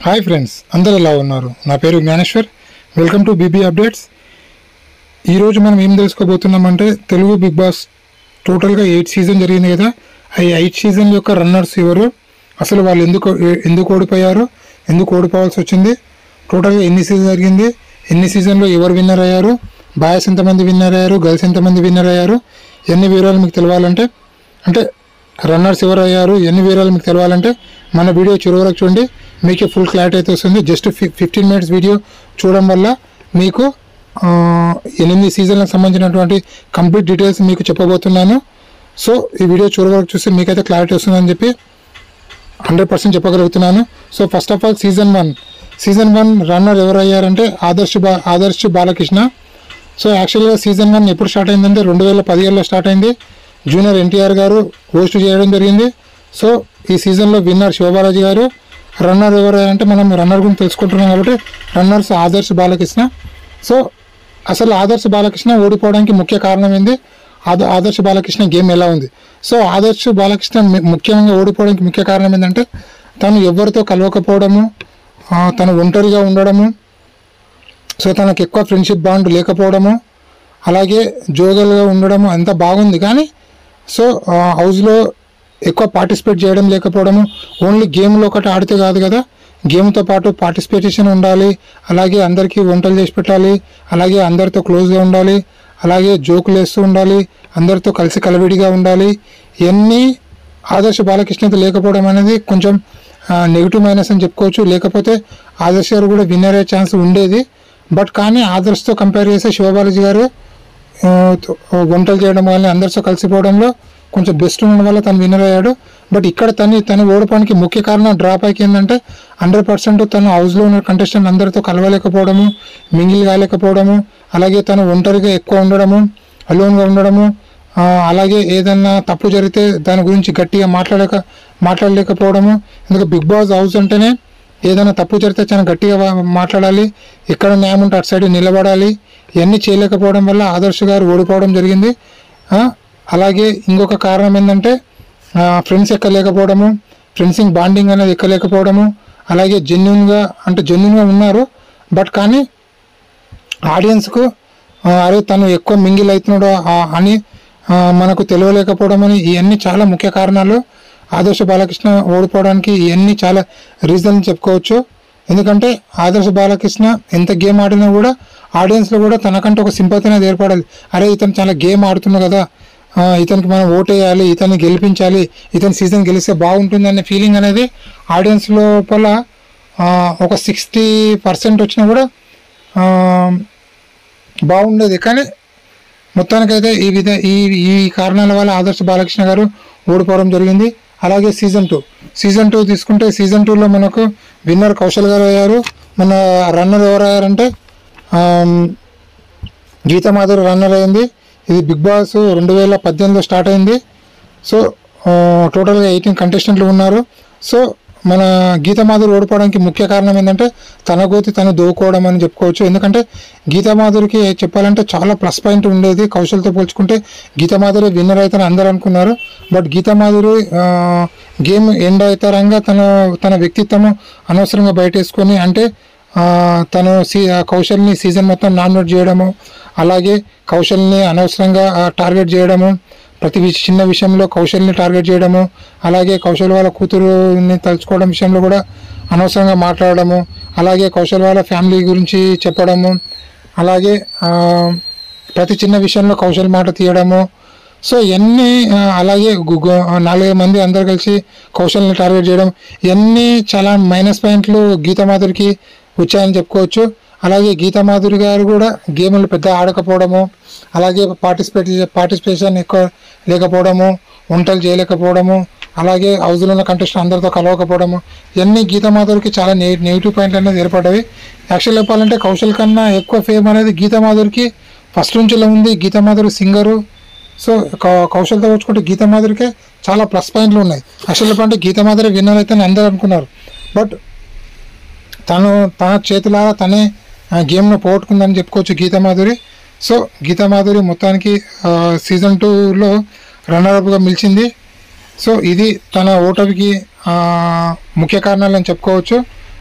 hi friends అందరు ఎలా ఉన్నారు నా పేరు Gnaneshwar welcome to BB updates ఈరోజు మనం ఏం తెలుసుకోబోతున్నామంటే తెలుగు బిగ్ బాస్ టోటల్గా ఎయిట్ సీజన్ జరిగింది కదా ఆ ఎయిట్ సీజన్ యొక్క రన్నర్స్ ఎవరు అసలు వాళ్ళు ఎందుకు ఎందుకు ఓడిపోయారు ఎందుకు ఓడిపోవాల్సి వచ్చింది టోటల్గా ఎన్ని సీజన్ జరిగింది ఎన్ని సీజన్లో ఎవరు విన్నర్ అయ్యారు బాయ్స్ ఎంతమంది విన్నర్ అయ్యారు గర్ల్స్ ఎంతమంది విన్నర్ అయ్యారు ఎన్ని వివరాలు మీకు తెలవాలంటే అంటే రన్నర్స్ ఎవరు అయ్యారు ఎన్ని వివరాలు మీకు తెలవాలంటే మన వీడియో చివరి వరకు చూడండి మీకు ఫుల్ క్లారిటీ అయితే వస్తుంది జస్ట్ ఫిఫ్టీన్ మినిట్స్ వీడియో చూడడం వల్ల మీకు ఆ, ఎనిమిది సీజన్లకు సంబంధించినటువంటి కంప్లీట్ డీటెయిల్స్ మీకు చెప్పబోతున్నాను సో ఈ వీడియో చివరి వరకు చూస్తే మీకైతే క్లారిటీ వస్తుందని చెప్పి హండ్రెడ్ పర్సెంట్ చెప్పగలుగుతున్నాను so first of all season one season one runner ఎవరు అయ్యారంటే ఆదర్శ్ బా ఆదర్శ్ బాలకృష్ణ సో యాక్చువల్గా సీజన్ వన్ ఎప్పుడు స్టార్ట్ అయిందంటే రెండు వేల పదిహేడులో స్టార్ట్ అయింది జూనియర్ ఎన్టీఆర్ గారు హోస్ట్ చేయడం జరిగింది సో ఈ సీజన్లో విన్నర్ శివబాలాజీ గారు రన్నర్ ఎవరు అంటే మనం రన్నర్ గురించి తెలుసుకుంటున్నాం కాబట్టి రన్నర్స్ ఆదర్శ్ బాలకృష్ణ సో అసలు ఆదర్శ్ బాలకృష్ణ ఓడిపోవడానికి ముఖ్య కారణం ఏంది ఆద ఆదర్శ్ బాలకృష్ణ గేమ్ ఎలా ఉంది సో ఆదర్శ్ బాలకృష్ణ ము- ముఖ్యంగా ఓడిపోవడానికి ముఖ్య కారణం ఏంటంటే తను ఎవరితో కలవకపోవడము ఆ, తను ఒంటరిగా ఉండడము సో తనకు ఎక్కువ ఫ్రెండ్షిప్ బాండ్ లేకపోవడము అలాగే జోగల్గా ఉండడము అంతా బాగుంది కానీ సో ఆ, హౌస్లో ఎక్కువ పార్టిసిపేట్ చేయడం లేకపోవడము ఓన్లీ గేమ్లో ఒకటి ఆడితే కాదు కదా గేమ్తో పాటు పార్టిసిపేషన్ ఉండాలి అలాగే అందరికీ వంటలు చేసి పెట్టాలి అలాగే అందరితో క్లోజ్గా ఉండాలి అలాగే జోకులు వేస్తూ ఉండాలి అందరితో కలిసి కలవిడిగా ఉండాలి ఇవన్నీ ఆదర్శ బాలకృష్ణతో లేకపోవడం అనేది కొంచెం నెగిటివ్ మైనస్ అని చెప్పుకోవచ్చు లేకపోతే ఆదర్శ గారు కూడా విన్నర్ అయ్యే ఛాన్స్ ఉండేది బట్ కానీ ఆదర్శతో కంపేర్ చేస్తే శివబాలాజీ గారు ఆ, తో- వంటలు చేయడం వల్ల అందరితో కలిసిపోవడంలో కొంచెం బెస్ట్ ఉండడం వల్ల తను విన్నర్ అయ్యాడు బట్ ఇక్కడ తను తను ఓడిపోవడానికి ముఖ్య కారణం డ్రాప్ అయ్యి ఏంటంటే హండ్రెడ్ పర్సెంట్ తను హౌస్లో ఉన్న కంటెస్టెంట్ అందరితో కలవలేకపోవడము మింగిల్ కాలేకపోవడము అలాగే తను ఒంటరిగా ఎక్కువ ఉండడము అలోన్గా ఉండడము ఆ, అలాగే ఏదన్నా తప్పు జరిగితే దాని గురించి గట్టిగా మాట్లాడక మాట్లాడలేకపోవడము ఎందుకంటే బిగ్ బాస్ హౌస్ అంటేనే ఏదైనా తప్పు జరిగితే చాలా గట్టిగా వా- మాట్లాడాలి ఎక్కడ న్యాయం ఉంటే అటు సైడ్ నిలబడాలి ఇవన్నీ చేయలేకపోవడం వల్ల ఆదర్శ్ గారు ఓడిపోవడం జరిగింది ఆ, అలాగే ఇంకొక కారణం ఏంటంటే ఫ్రెండ్స్ ఎక్కలేకపోవడము ఫ్రెండ్సింగ్ బాండింగ్ అనేది ఎక్కలేకపోవడము అలాగే జెన్యున్గా అంటే జెన్యున్గా ఉన్నారు బట్ కానీ ఆడియన్స్కు ఆ, అరే తను ఎక్కువ మింగిల్ అవుతున్నాడు ఆ, అని ఆ, మనకు తెలియలేకపోవడం అని ఇవన్నీ చాలా ముఖ్య కారణాలు ఆదర్శ బాలకృష్ణ ఓడిపోవడానికి ఇవన్నీ చాలా రీజన్ చెప్పుకోవచ్చు ఎందుకంటే ఆదర్శ బాలకృష్ణ ఎంత గేమ్ ఆడినా కూడా ఆడియన్స్లో కూడా తనకంటే ఒక సింపతి అనేది ఏర్పడాలి అరే ఇతను చాలా గేమ్ ఆడుతున్నాడు కదా ఆ, ఇతనికి మనం ఓటేయాలి ఇతన్ని గెలిపించాలి ఇతని సీజన్ గెలిస్తే బాగుంటుంది అనే ఫీలింగ్ అనేది ఆడియన్స్ లోపల ఆ, ఒక సిక్స్టీ పర్సెంట్ వచ్చినా కూడా ఆ, బాగుండేది కానీ మొత్తానికైతే ఈ విధ ఈ ఈ కారణాల వల్ల ఆదర్శ బాలకృష్ణ గారు ఓడిపోవడం జరిగింది అలాగే సీజన్ టూ సీజన్ టూ తీసుకుంటే సీజన్ టూలో మనకు విన్నర్ కౌశల్ గారు అయ్యారు మన రన్నర్ ఎవరు అయ్యారంటే ఆమ్, గీతామాధురి రన్నర్ అయింది ఇది బిగ్ బాస్ రెండు వేల పద్దెనిమిదిలో స్టార్ట్ అయింది సో ఆ, టోటల్గా ఎయిటీన్ కంటెస్టెంట్లు ఉన్నారు సో మన గీతామాధురి ఓడిపోవడానికి ముఖ్య కారణం ఏంటంటే తన గోతి తను దోవుకోవడం అని చెప్పుకోవచ్చు ఎందుకంటే గీతామాధురికి చెప్పాలంటే చాలా ప్లస్ పాయింట్ ఉండేది కౌశల్తో పోల్చుకుంటే గీతామాధురి విన్నర్ అవుతారని అందరూ అనుకున్నారు బట్ గీతామాధురి ఆ, గేమ్ ఎండ్ అవుతారంగా తన తన వ్యక్తిత్వం అనవసరంగా బయటేసుకొని అంటే ఆ, తను సీ ఆ కౌశల్ని సీజన్ మొత్తం నామినేట్ చేయడము అలాగే కౌశల్ని అనవసరంగా ఆ, టార్గెట్ చేయడము ప్రతి విష- చిన్న విషయంలో కౌశల్ని టార్గెట్ చేయడము అలాగే కౌశల్ వాళ్ళ కూతురుని తలుచుకోవడం విషయంలో కూడా అనవసరంగా మాట్లాడడము అలాగే కౌశల్ వాళ్ళ ఫ్యామిలీ గురించి చెప్పడము అలాగే ఆ, ప్రతి చిన్న విషయంలో కౌశల్ మాట తీయడము సో ఇవన్నీ ఆ, అలాగే గు- గు- నాలుగైదు మంది అందరు కలిసి కౌశల్ని టార్గెట్ చేయడం ఇవన్నీ చాలా మైనస్ పాయింట్లు గీతామాధురికి వచ్చాయని చెప్పుకోవచ్చు అలాగే గీతామాధురి గారు కూడా గేములు పెద్ద ఆడకపోవడము అలాగే పార్టిసిపేట్ పార్టిసిపేషన్ ఎక్కువ లేకపోవడము వంటలు చేయలేకపోవడము అలాగే హౌస్లో ఉన్న కంటెస్ట్ అందరితో కలవకపోవడము ఇవన్నీ గీతామాధురికి చాలా నె నెగిటివ్ పాయింట్లు అనేది ఏర్పడ్డవి యాక్చువల్ చెప్పాలంటే కౌశల్ కన్నా ఎక్కువ ఫేమ్ అనేది గీతామాధురికి ఫస్ట్ నుంచి ఇలా ఉంది గీతామాధురి సింగరు సో కౌ- కౌశల్తో వచ్చుకుంటే గీతామాధురికే చాలా ప్లస్ పాయింట్లు ఉన్నాయి యాక్చువల్ చెప్పాలంటే గీతామాధురి విన్నర్ అయితే అని అందరూ అనుకున్నారు బట్ తను తన చేతులారా తనే ఆ, గేమ్ను పోగొట్టుకుందని చెప్పుకోవచ్చు గీతామాధురి సో గీతామాధురి మొత్తానికి ఆ, సీజన్ టూలో రన్నర్అప్గా నిలిచింది సో ఇది తన ఓటమికి ఆ, ముఖ్య కారణాలు అని చెప్పుకోవచ్చు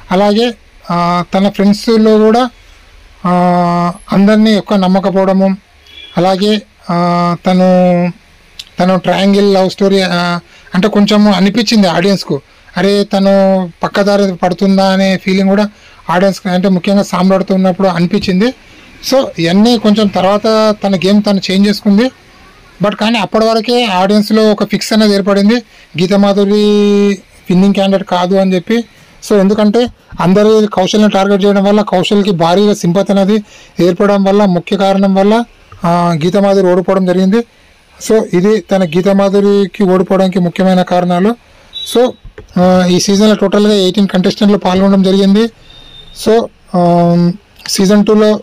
అలాగే ఆ, తన ఫ్రెండ్స్లో కూడా ఆ, అందరినీ ఎక్కువ నమ్మకపోవడము అలాగే ఆ, తను తను ట్రయాంగిల్ లవ్ స్టోరీ ఆ, అంటే కొంచెం అనిపించింది ఆడియన్స్కు అరే తను పక్కదారి పడుతుందా అనే ఫీలింగ్ కూడా ఆడియన్స్కి అంటే ముఖ్యంగా సాంబ్రాడుతూ ఉన్నప్పుడు అనిపించింది సో ఇవన్నీ కొంచెం తర్వాత తన గేమ్ తను చేంజ్ చేసుకుంది బట్ కానీ అప్పటి వరకే ఆడియన్స్లో ఒక ఫిక్స్ అనేది ఏర్పడింది గీతామాధురి విన్నింగ్ క్యాండిడేట్ కాదు అని చెప్పి సో ఎందుకంటే అందరూ కౌశల్ని టార్గెట్ చేయడం వల్ల కౌశల్కి భారీగా సింపతి అనేది ఏర్పడడం వల్ల ముఖ్య కారణం వల్ల ఆ, గీతామాధురి ఓడిపోవడం జరిగింది సో ఇది తన గీతామాధురికి ఓడిపోవడానికి ముఖ్యమైన కారణాలు సో ఆ, ఈ సీజన్లో టోటల్గా ఎయిటీన్ కంటెస్టెంట్లు పాల్గొనడం జరిగింది సో సీజన్ టూలో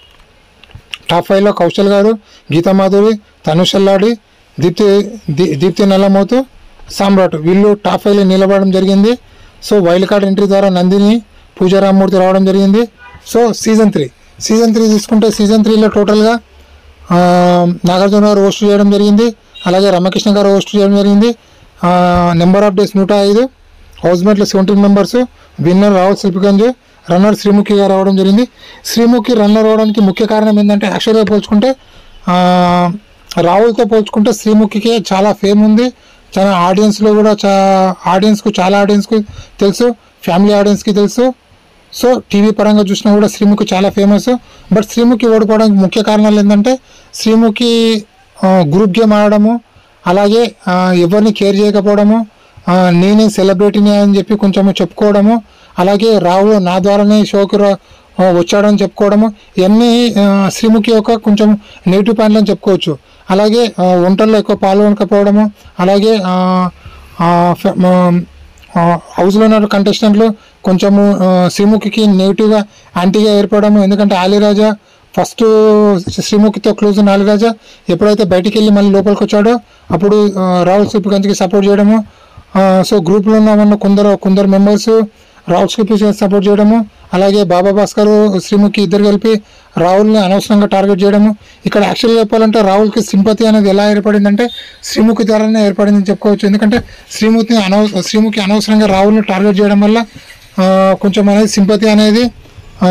టాప్ ఫైవ్లో కౌశల్ గారు గీతామాధురి తనుష్ అల్లాడి దీప్తి దీ- దీప్తి నల్లమోతు సామ్రాట్ వీళ్ళు టాప్ ఫైవ్లో నిలబడడం జరిగింది సో వైల్డ్ కార్డ్ ఎంట్రీ ద్వారా నందిని పూజారామూర్తి రావడం జరిగింది so season three season three తీసుకుంటే సీజన్ త్రీలో టోటల్గా ఆ, నాగార్జున గారు హోస్ట్ చేయడం జరిగింది అలాగే రమకృష్ణ గారు హోస్ట్ చేయడం జరిగింది నెంబర్ ఆఫ్ డేస్ నూట ఐదు హౌస్ మేట్లు seventeen members winner Rahul Sipligunj runner Sreemukhi garu రావడం జరిగింది శ్రీముఖి రన్నర్ అవడానికి ముఖ్య కారణం ఏంటంటే యాక్చువల్గా పోల్చుకుంటే ఆ, రాహుల్తో పోల్చుకుంటే శ్రీముఖికి చాలా ఫేమ్ ఉంది చాలా ఆడియన్స్లో కూడా చా ఆడియన్స్కు చాలా ఆడియన్స్కు తెలుసు ఫ్యామిలీ ఆడియన్స్కి తెలుసు సో టీవీ పరంగా చూసినా కూడా శ్రీముఖి చాలా ఫేమస్ బట్ శ్రీముఖి ఓడిపోవడానికి ముఖ్య కారణాలు ఏంటంటే శ్రీముఖి ఆ, గ్రూప్ గేమ్ ఆడడము అలాగే ఆ, ఎవరిని కేర్ చేయకపోవడము ఆ, నేనే సెలబ్రిటీని అని చెప్పి కొంచెం చెప్పుకోవడము అలాగే రాహుల్ నా ద్వారానే షోకి రా- ఆ, వచ్చాడని చెప్పుకోవడము ఇవన్నీ ఆ, శ్రీముఖి యొక్క కొంచెం నెగిటివ్ పాయింట్లు అని చెప్పుకోవచ్చు అలాగే ఆ, వంటల్లో ఎక్కువ పాల్గొనకపోవడము అలాగే ఆ, ఆ, ఫ- మ- ఆ, హౌస్లో ఉన్న కంటెస్టెంట్లు కొంచెము ఆ, శ్రీముఖికి నెగిటివ్గా యాంటీగా ఏర్పడము ఎందుకంటే ఆలిరాజా ఫస్ట్ శ్రీముఖితో క్లోజ్ ఉన్న ఆలిరాజా ఎప్పుడైతే బయటికి వెళ్ళి మళ్ళీ లోపలికి వచ్చాడో అప్పుడు ఆ, రాహుల్ సిప్పిగంజ్కి సపోర్ట్ చేయడము ఆ, సో గ్రూప్లో ఉన్న కొందరు కొందరు మెంబర్స్ రాహుల్ సిప్పి సపోర్ట్ చేయడము అలాగే బాబా భాస్కర్ శ్రీముఖి ఇద్దరు కలిపి రాహుల్ని అనవసరంగా టార్గెట్ చేయడము ఇక్కడ యాక్చువల్గా చెప్పాలంటే రాహుల్కి సింపతి అనేది ఎలా ఏర్పడిందంటే శ్రీముఖి ద్వారానే ఏర్పడిందని చెప్పుకోవచ్చు ఎందుకంటే శ్రీముఖిని అనవ శ్రీముఖి అనవసరంగా రాహుల్ని టార్గెట్ చేయడం వల్ల ఆ, కొంచెం అనేది సింపతి అనేది ఆ,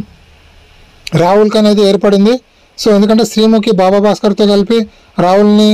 రాహుల్కి అనేది ఏర్పడింది సో ఎందుకంటే శ్రీముఖి బాబా భాస్కర్తో కలిపి రాహుల్ని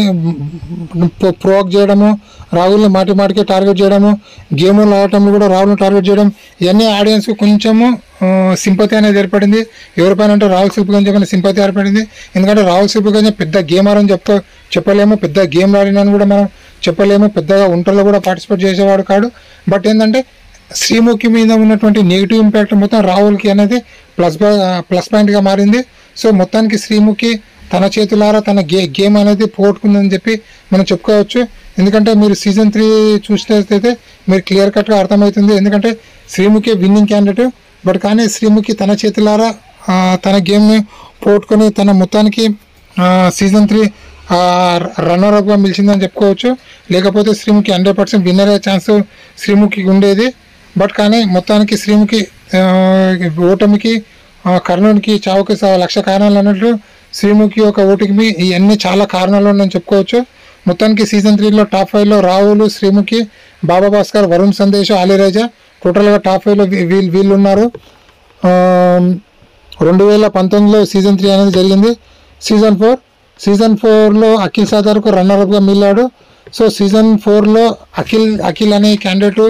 ప్రోక్ చేయడము రాహుల్ని మాటి మాటికి టార్గెట్ చేయడము గేములు ఆడటంలో కూడా రాహుల్ని టార్గెట్ చేయడం ఇవన్నీ ఆడియన్స్కి కొంచెము సింపతి అనేది ఏర్పడింది ఎవరిపైన అంటే రాహుల్ శిల్పగంజ్ పైన సింపతి ఏర్పడింది ఎందుకంటే రాహుల్ శిల్పగంజ్ పెద్ద గేమర్ అని చెప్తా చెప్పలేము పెద్ద గేమ్ ఆడినని కూడా మనం చెప్పలేము పెద్దగా ఒంటరిలో కూడా పార్టిసిపేట్ చేసేవాడు కాడు బట్ ఏంటంటే శ్రీముఖి మీద ఉన్నటువంటి నెగిటివ్ ఇంపాక్ట్ మొత్తం రాహుల్కి అనేది ప్లస్ ప్లస్ పాయింట్గా మారింది సో మొత్తానికి శ్రీముఖి తన చేతులారా తన గే గేమ్ అనేది పోగొట్టుకుందని చెప్పి మనం చెప్పుకోవచ్చు ఎందుకంటే మీరు సీజన్ త్రీ చూసినట్లయితే మీరు క్లియర్ కట్గా అర్థమవుతుంది ఎందుకంటే శ్రీముఖి విన్నింగ్ క్యాండిడేట్ బట్ కానీ శ్రీముఖి తన చేతులారా ఆ, తన గేమ్ని పోగొట్టుకొని తన మొత్తానికి సీజన్ త్రీ రన్నర్ అప్గా నిలిచిందని చెప్పుకోవచ్చు లేకపోతే శ్రీముఖి హండ్రెడ్ పర్సెంట్ విన్నర్ అయ్యే ఛాన్స్ శ్రీముఖికి ఉండేది బట్ కానీ మొత్తానికి శ్రీముఖి ఆ, ఓటమికి ఆ, కర్ణునికి చావుకి స- లక్ష కారణాలు అన్నట్లు శ్రీముఖి యొక్క ఓటుకి ఇవన్నీ చాలా కారణాలు ఉన్నాయని చెప్పుకోవచ్చు మొత్తానికి సీజన్ త్రీలో టాప్ ఫైవ్లో రాహుల్ శ్రీముఖి బాబా భాస్కర్ వరుణ్ సందేశ్ ఆలిరాజా టోటల్గా టాప్ ఫైవ్లో వీళ్ళు వీళ్ళు ఉన్నారు ఆ, రెండు వేల పంతొమ్మిదిలో సీజన్ త్రీ అనేది జరిగింది సీజన్ ఫోర్ సీజన్ ఫోర్లో అఖిల్ సాదర్కు రన్నర్అప్గా మిల్లాడు సో సీజన్ ఫోర్లో అఖిల్ అఖిల్ అనే క్యాండిడేటు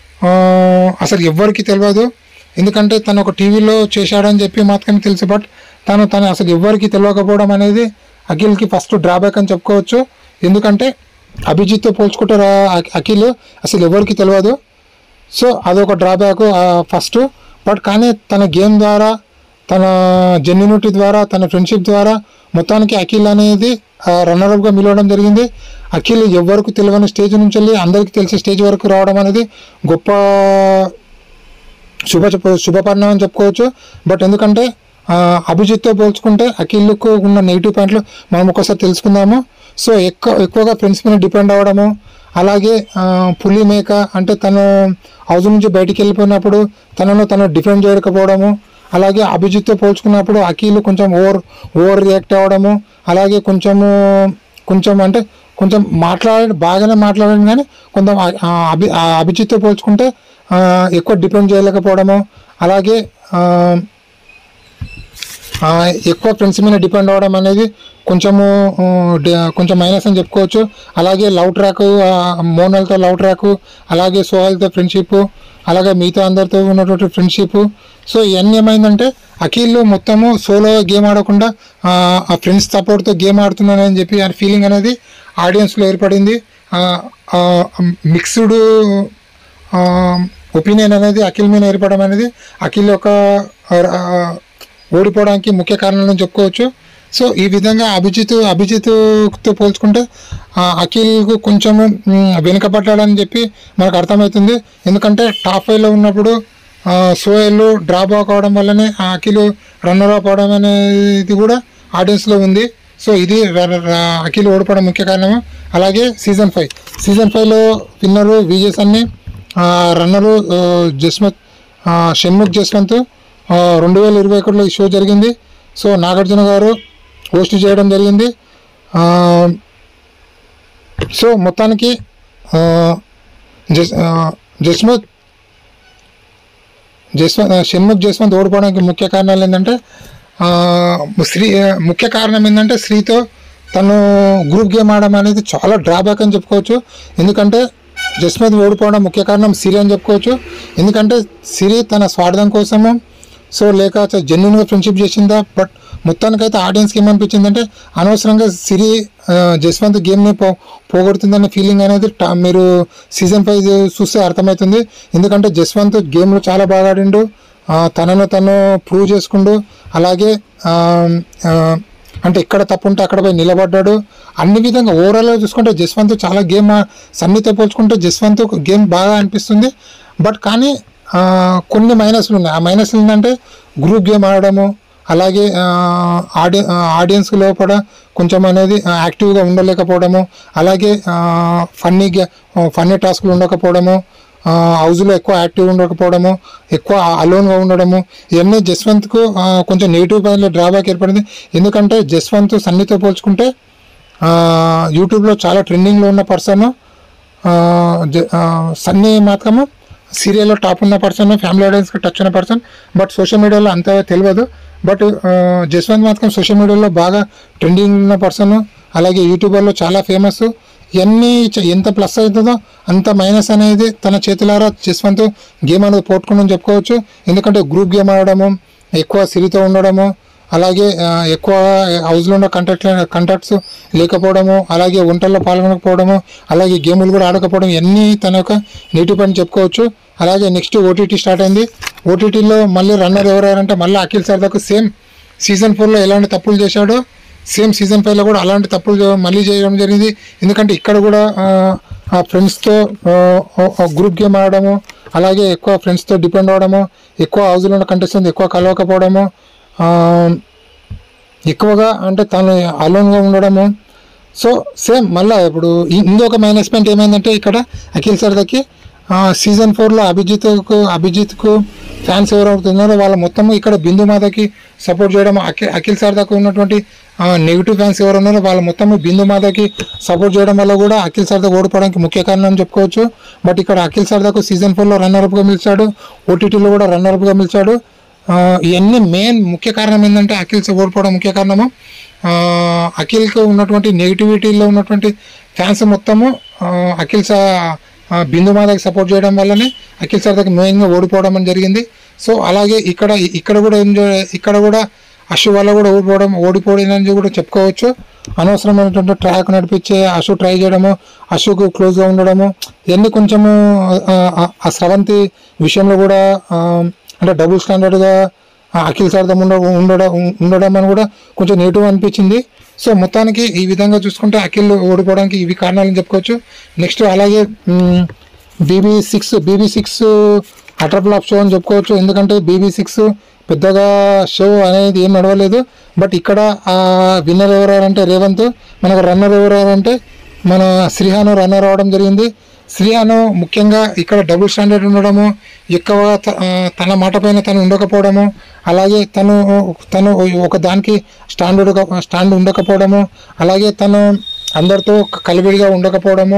అసలు ఎవ్వరికి తెలియదు ఎందుకంటే తను ఒక టీవీలో చేశాడని చెప్పి మాత్రమే తెలుసు బట్ తను తను అసలు ఎవ్వరికి తెలియకపోవడం అనేది అఖిల్కి ఫస్ట్ డ్రాబ్యాక్ అని చెప్పుకోవచ్చు ఎందుకంటే అభిజిత్తో పోల్చుకుంటే రా- అఖి- అఖిల్ అసలు ఎవరికి తెలియదు సో అదొక డ్రాబ్యాక్ ఫస్ట్ బట్ కానీ తన గేమ్ ద్వారా తన జెన్యునిటీ ద్వారా తన ఫ్రెండ్షిప్ ద్వారా మొత్తానికి అఖిల్ అనేది రన్నర్అప్గా మిలవడం జరిగింది అఖిల్ ఎవరికి తెలియని స్టేజ్ నుంచి వెళ్ళి అందరికీ తెలిసే స్టేజ్ వరకు రావడం అనేది గొప్ప శుభ చెప్ప శుభపరిణామం అని చెప్పుకోవచ్చు బట్ ఎందుకంటే ఆ, అభిజిత్తో పోల్చుకుంటే అఖిల్కు ఉన్న నెగిటివ్ పాయింట్లు మనం ఒకసారి తెలుసుకుందాము సో ఎక్కువ ఎక్కువగా ఫ్రెండ్స్ మీద డిపెండ్ అవ్వడము అలాగే ఆ, పులి మేక అంటే తను హౌస్ నుంచి బయటికి వెళ్ళిపోయినప్పుడు తనను తను డిఫెండ్ చేయకపోవడము అలాగే అభిజిత్తో పోల్చుకున్నప్పుడు అఖిల్ కొంచెం ఓవర్ ఓవర్ రియాక్ట్ అవ్వడము అలాగే కొంచెము కొంచెం అంటే కొంచెం మాట్లాడి బాగానే మాట్లాడాను కానీ కొంచెం ఆ- ఆ అభి ఆ అభిజిత్తో పోల్చుకుంటే ఆ, ఎక్కువ డిపెండ్ చేయలేకపోవడము అలాగే ఆ, ఆ, ఎక్కువ ఫ్రెండ్స్ మీద డిపెండ్ అవ్వడం అనేది కొంచెము ఆ, డ- కొంచెం మైనస్ అని చెప్పుకోవచ్చు అలాగే లవ్ ట్రాక్ మోనల్తో లవ్ ట్రాక్ అలాగే సోహల్తో ఫ్రెండ్షిప్ అలాగే మిగతా అందరితో ఉన్నటువంటి ఫ్రెండ్షిప్ సో ఇవన్నీ ఏమైందంటే అఖిల్ మొత్తము సోలో గేమ్ ఆడకుండా ఆ, ఆ ఫ్రెండ్స్ సపోర్ట్తో గేమ్ ఆడుతున్నానని చెప్పి ఆ ఫీలింగ్ అనేది ఆడియన్స్లో ఏర్పడింది మిక్స్డ్ ఒపీనియన్ అనేది అఖిల్ మీద ఏర్పడడం అనేది అఖిల్ యొక్క ఆ, ఓడిపోవడానికి ముఖ్య కారణం చెప్పుకోవచ్చు సో ఈ విధంగా అభిజిత్ అభిజిత్తో పోల్చుకుంటే ఆ, అఖిల్కు కొంచెము మ్, వెనుకబడ్డాడని చెప్పి మనకు అర్థమవుతుంది ఎందుకంటే టాప్ ఫైవ్లో ఉన్నప్పుడు ఆ, సోయల్ డ్రాప్ అవుట్ అవడం వల్లనే ఆ అఖిల్ రన్నర్ అప్ అవడం అనేది కూడా ఆడియన్స్లో ఉంది సో ఇది ర- ర- ర- అఖిల్ ఓడిపోవడం ముఖ్య కారణము అలాగే సీజన్ ఫైవ్ సీజన్ ఫైవ్లో విన్నరు విజయ్ సన్ని ఆ, రన్నరు ఆ, జస్మత్ ఆ, షణ్ముఖ్ జస్వంత్ ఆ, రెండు వేల ఇరవై ఒకటిలో ఈ షో జరిగింది సో నాగార్జున గారు హోస్ట్ చేయడం జరిగింది ఆ, సో మొత్తానికి ఆ, జస్ ఆ, జస్వంత్ జస్వంత్ షణ్ముఖ్ జస్వంత్ ఓడిపోవడానికి ముఖ్య కారణాలు ఏంటంటే ఆ, శ్రీ ముఖ్య కారణం ఏంటంటే శ్రీతో తను గ్రూప్ గేమ్ ఆడడం అనేది చాలా డ్రాబ్యాక్ అని చెప్పుకోవచ్చు ఎందుకంటే జస్వంత్ ఓడిపోవడం ముఖ్య కారణం సిరి అని చెప్పుకోవచ్చు ఎందుకంటే సిరి తన స్వార్థం కోసము సో లేక జెన్యున్గా ఫ్రెండ్షిప్ చేసిందా బట్ మొత్తానికైతే ఆడియన్స్కి ఏమనిపించిందంటే అనవసరంగా సిరి ఆ, జస్వంత్ గేమ్ని పో పోగొడుతుందనే ఫీలింగ్ అనేది టా- మీరు సీజన్ ఫైవ్ చూస్తే అర్థమవుతుంది ఎందుకంటే జస్వంత్ గేమ్లో చాలా బాగా ఆడిండు ఆ, తనను తను ప్రూవ్ చేసుకుండు అలాగే ఆ, ఆ, అంటే ఎక్కడ తప్పు ఉంటే అక్కడ పోయి నిలబడ్డాడు అన్ని విధంగా ఓవరాల్గా చూసుకుంటే జస్వంత్ చాలా గేమ్ సన్నితో పోల్చుకుంటే జస్వంత్ గేమ్ బాగా అనిపిస్తుంది బట్ కానీ ఆ, కొన్ని మైనస్లు ఉన్నాయి ఆ మైనస్లు ఏంటంటే గ్రూప్ గేమ్ ఆడడము అలాగే ఆడి ఆడియన్స్ లోపల కొంచెం అనేది యాక్టివ్గా ఉండలేకపోవడము అలాగే ఫన్నీ ఫన్నీ టాస్క్లు ఉండకపోవడము ఆ, హౌస్లో ఎక్కువ యాక్టివ్ ఉండకపోవడము ఎక్కువ అలోన్గా ఉండడము ఇవన్నీ జస్వంత్కు ఆ, కొంచెం నెగిటివ్ పైన డ్రాబ్యాక్ ఏర్పడింది ఎందుకంటే జస్వంత్ సన్నితో పోల్చుకుంటే ఆ, యూట్యూబ్లో చాలా ట్రెండింగ్లో ఉన్న పర్సన్ సన్నీ మాత్రము సీరియల్లో టాప్ ఉన్న పర్సన్ ఫ్యామిలీ ఆడియన్స్కి టచ్ ఉన్న పర్సన్ బట్ సోషల్ మీడియాలో అంత తెలియదు బట్ జస్వంత్ మాత్రం సోషల్ మీడియాలో బాగా ట్రెండింగ్ ఉన్న పర్సన్ అలాగే యూట్యూబర్లో చాలా ఫేమస్ ఇవన్నీ చ- ఎంత ప్లస్ అవుతుందో అంత మైనస్ అనేది తన చేతులారా జస్వంత్ గేమ్ అనేది పోట్టుకుందని చెప్పుకోవచ్చు ఎందుకంటే గ్రూప్ గేమ్ ఆడడము ఎక్కువ సిరితో ఉండడము అలాగే ఆ, ఎక్కువ హౌస్లో ఉన్న కంటాక్ట్ కంటాక్ట్స్ లేకపోవడము అలాగే వంటల్లో పాల్గొనకపోవడము అలాగే గేములు కూడా ఆడకపోవడం ఇవన్నీ తన యొక్క నీటి పని చెప్పుకోవచ్చు అలాగే నెక్స్ట్ ఓటీటీ స్టార్ట్ అయింది ఓటీటీలో మళ్ళీ రన్నర్ ఎవరంటే మళ్ళీ అఖిల్ సర్దాకు సేమ్ సీజన్ ఫోర్లో ఎలాంటి తప్పులు చేశాడో సేమ్ సీజన్ ఫైవ్లో కూడా అలాంటి తప్పులు చే- మళ్ళీ చేయడం జరిగింది ఎందుకంటే ఇక్కడ కూడా ఆ, ఆ ఫ్రెండ్స్తో గ్రూప్ గేమ్ ఆడడము అలాగే ఎక్కువ ఫ్రెండ్స్తో డిపెండ్ అవ్వడము ఎక్కువ హౌస్లో ఉన్న కంటెస్టెంట్ ఎక్కువ కలవకపోవడము ఆ, ఎక్కువగా అంటే తను అలోన్గా ఉండడము సో సేమ్ మళ్ళీ ఇప్పుడు ఇ- ఇంకొక మైనస్ పాయింట్ ఏమైందంటే ఇక్కడ అఖిల్ సర్దాకి సీజన్ ఫోర్లో అభిజిత్కు అభిజిత్కు ఫ్యాన్స్ ఎవరైతే ఉన్నారో వాళ్ళ మొత్తము ఇక్కడ బిందు మాతకి సపోర్ట్ చేయడం అఖిల్ అఖిల్ సర్దాకు ఉన్నటువంటి నెగిటివ్ ఫ్యాన్స్ ఎవరు ఉన్నారో వాళ్ళ మొత్తము బిందు మాతకి సపోర్ట్ చేయడం వల్ల కూడా అఖిల్ సర్దా ఓడిపోవడానికి ముఖ్య కారణం అని చెప్పుకోవచ్చు బట్ ఇక్కడ అఖిల్ సర్దాకు సీజన్ ఫోర్లో రన్నర్అప్గా నిలిచాడు ఓటీటీలో కూడా రన్నర్అప్గా నిలిచాడు ఆ, ఇవన్నీ మెయిన్ ముఖ్య కారణం ఏంటంటే అఖిల్ ఓడిపోవడం ముఖ్య కారణము ఆ, అఖిల్కి ఉన్నటువంటి నెగిటివిటీలో ఉన్నటువంటి ఫ్యాన్స్ మొత్తము ఆ, అఖిల్ సా ఆ, బిందు మాదకి సపోర్ట్ చేయడం వల్లనే అఖిల్ సర్దాకి మెయిన్గా ఓడిపోవడం అని జరిగింది సో అలాగే ఇక్కడ ఇక్కడ కూడా ఏం జే- ఇక్కడ కూడా అశు వల్ల కూడా ఓడిపోవడం ఓడిపోవడం అని కూడా చెప్పుకోవచ్చు అనవసరమైనటువంటి ట్రాక్ నడిపించే అశు ట్రై చేయడము అశుకు క్లోజ్గా ఉండడము ఇవన్నీ కొంచెము ఆ, ఆ, ఆ స్రవంతి విషయంలో కూడా ఆ, అంటే డబుల్ స్టాండర్డ్గా అఖిల్ సార్థం ఉండ ఉండడం ఉండడం అని కూడా కొంచెం నెగిటివ్ అనిపించింది సో మొత్తానికి ఈ విధంగా చూసుకుంటే అఖిల్ ఓడిపోవడానికి ఇవి కారణాలని చెప్పుకోవచ్చు నెక్స్ట్ అలాగే BB six BB six utter flop show అని చెప్పుకోవచ్చు ఎందుకంటే బీబీ సిక్స్ పెద్దగా షో అనేది ఏం నడవలేదు బట్ ఇక్కడ విన్నర్ ఎవరంటే రేవంత్ మనకు రన్నర్ ఎవరంటే మన శ్రీహాను రన్నర్ అవడం జరిగింది శ్రీహాను ముఖ్యంగా ఇక్కడ డబుల్ స్టాండర్డ్ ఉండడము ఎక్కువ త- ఆ, తన మాట పైన తను ఉండకపోవడము అలాగే తను తను ఒక దానికి స్టాండర్డ్ స్టాండ్ ఉండకపోవడము అలాగే తను అందరితో కలివిడిగా ఉండకపోవడము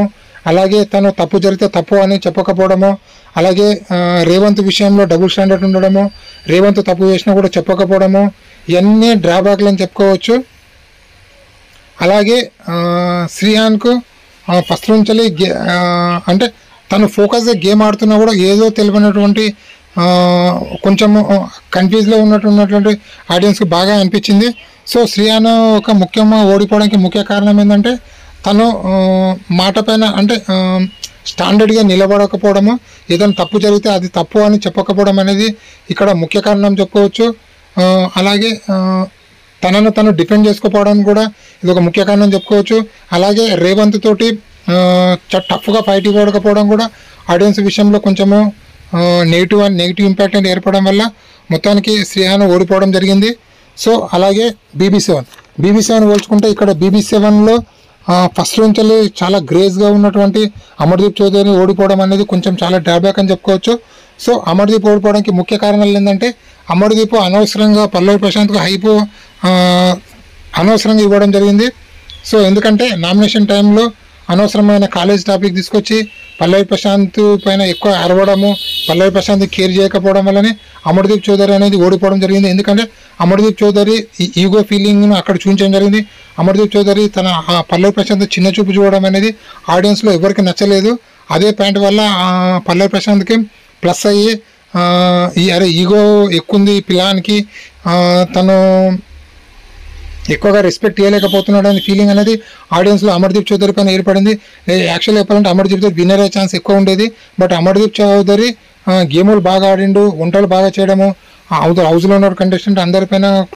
అలాగే తను తప్పు జరిగితే తప్పు అని చెప్పకపోవడము అలాగే ఆ, రేవంత్ విషయంలో డబుల్ స్టాండర్డ్ ఉండడము రేవంత్ తప్పు చేసినా కూడా చెప్పకపోవడము ఇవన్నీ డ్రాబ్యాక్లు అని చెప్పుకోవచ్చు అలాగే ఆ, శ్రీహాన్కు ఆ, ఫస్ట్ నుంచి గే ఆ, అంటే తను ఫోకస్గా గేమ్ ఆడుతున్నా కూడా ఏదో తెలియనటువంటి ఆ, కొంచెము కన్ఫ్యూజ్లో ఉన్నట్టున్నటువంటి ఆడియన్స్కి బాగా అనిపించింది సో శ్రీహాన్ ఒక ముఖ్యంగా ఓడిపోవడానికి ముఖ్య కారణం ఏంటంటే తను ఆ, మాట పైన అంటే ఆ, స్టాండర్డ్గా నిలబడకపోవడము ఏదైనా తప్పు జరిగితే అది తప్పు అని చెప్పకపోవడం అనేది ఇక్కడ ముఖ్య కారణం చెప్పుకోవచ్చు ఆ, అలాగే ఆ, తనను తను డిఫెండ్ చేసుకోపోవడానికి కూడా ఇది ఒక ముఖ్య కారణం చెప్పుకోవచ్చు అలాగే రేవంత్ తోటి ఆ, చ- టఫ్గా ఫైట్ ఇవ్వకపోవడం కూడా ఆడియన్స్ విషయంలో కొంచెము నెగిటివ్ అండ్ నెగిటివ్ ఇంపాక్ట్ అనేది ఏర్పడడం వల్ల మొత్తానికి శ్రీహాన్ ఓడిపోవడం జరిగింది సో అలాగే బీబీ సెవెన్ బీబీ సెవెన్ పోల్చుకుంటే ఇక్కడ బీబీ సెవెన్లో ఫస్ట్ నుంచి చాలా గ్రేజ్గా ఉన్నటువంటి అమర్దీప్ చౌదరి ఓడిపోవడం అనేది కొంచెం చాలా డ్రాబ్యాక్ అని చెప్పుకోవచ్చు సో అమర్దీప్ ఓడిపోవడానికి ముఖ్య కారణాలు ఏంటంటే అమర్దీప్ అనవసరంగా పల్లవి ప్రశాంత్కు హైప్ అనవసరంగా ఇవ్వడం జరిగింది సో ఎందుకంటే నామినేషన్ టైంలో అనవసరమైన కాలేజ్ టాపిక్ తీసుకొచ్చి పల్లవి ప్రశాంత్ పైన ఎక్కువ అరవడము పల్లవి ప్రశాంత్ కేర్ చేయకపోవడం వల్లనే అమర్దీప్ చౌదరి అనేది ఓడిపోవడం జరిగింది ఎందుకంటే అమర్దీప్ చౌదరి ఈ ఈగో ఫీలింగ్ను అక్కడ చూపించడం జరిగింది అమర్దీప్ చౌదరి తన ఆ పల్లవి ప్రశాంత్ చిన్న చూపు చూడడం అనేది ఆడియన్స్లో ఎవరికి నచ్చలేదు అదే పాయింట్ వల్ల ఆ పల్లవి ప్రశాంత్కి ప్లస్ అయ్యి ఆ, ఈ అరే ఈగో ఎక్కువ ఉంది ఈ పిల్లానికి ఆ, తను ఎక్కువగా రెస్పెక్ట్ చేయలేకపోతున్నాడు అనే ఫీలింగ్ అనేది ఆడియన్స్లో అమర్దీప్ చౌదరి పైన ఏర్పడింది యాక్చువల్ చెప్పాలంటే అమర్దీప్ చౌదరి విన్నర్ అయ్యే ఛాన్స్ ఎక్కువ ఉండేది బట్ అమర్దీప్ చౌదరి ఆ, గేములు బాగా ఆడిండు వంటలు బాగా చేయడము హౌస్ హౌస్లో ఉన్న కంటెస్టెంట్ అందరిపైన